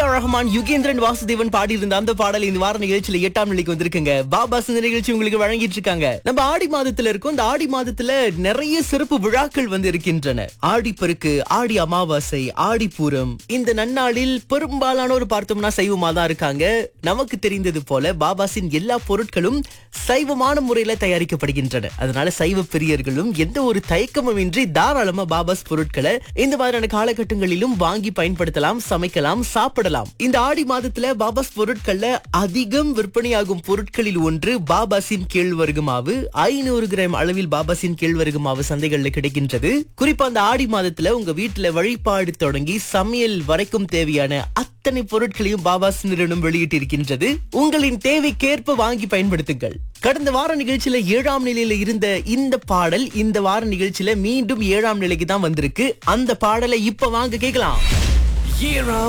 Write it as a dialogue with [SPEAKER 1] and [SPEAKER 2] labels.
[SPEAKER 1] ரஹ்மான் யுகேந்திரன் வாசுதேவன் பாடியிருந்த அந்த பாடல் இந்த வார நிகழ்ச்சியில எட்டாம் நிலைக்கு வந்திருக்குங்க பாபாஸ் இந்த நிகழ்ச்சி உங்களுக்கு வழங்கிட்டு இருக்காங்க நம்ம ஆடி மாதத்துல இருக்கோம் இந்த ஆடி மாதத்துல நிறைய சிறப்பு விழாக்கள் வந்து இருக்கின்றன ஆடி பெருக்கு ஆடி அமாவாசை ஆடி பூரம் இந்த நன்னாளில் பெரும்பாலானோர் பார்த்தோம்னா சைவமா தான் இருக்காங்க நமக்கு தெரிந்தது போல பாபாஸின் எல்லா பொருட்களும் சைவமான முறையில தயாரிக்கப்படுகின்றன அதனால சைவ பிரியர்களும் எந்த ஒரு தயக்கமும் இன்றி தாராளமா பாபாஸ் பொருட்களை இந்த மாதிரியான காலகட்டங்களிலும் வாங்கி பயன்படுத்தலாம் சமைக்கலாம் சாப்பிடலாம் இந்த ஆடி மாதத்துல பாபாஸ் பொருட்கள்ல அதிகம் விற்பனையாகும் பொருட்களில் ஒன்று பாபாஸின் கேழ்வரகு மாவு ஐநூறு கிராம் அளவில் பாபாஸின் கேழ்வரகு மாவு சந்தைகள்ல கிடைக்கின்றது குறிப்பா அந்த ஆடி மாதத்துல உங்க வீட்டுல வழிபாடு தொடங்கி சமையல் வரைக்கும் தேவையான அத்தனை பொருட்களையும் பாபாஸ் நிறுவனம் வெளியிட்டிருக்கின்றது உங்களின் தேவைக்கேற்ப வாங்கி பயன்படுத்துங்கள் கடந்த வார நிகழ்ச்சியில ஏழாம் நிலையில இருந்த இந்த பாடல் இந்த வார நிகழ்ச்சியில மீண்டும் ஏழாம் நிலைக்கு தான் வந்திருக்கு அந்த பாடலை இப்ப வாங்க கேட்கலாம்
[SPEAKER 2] ஏழாம்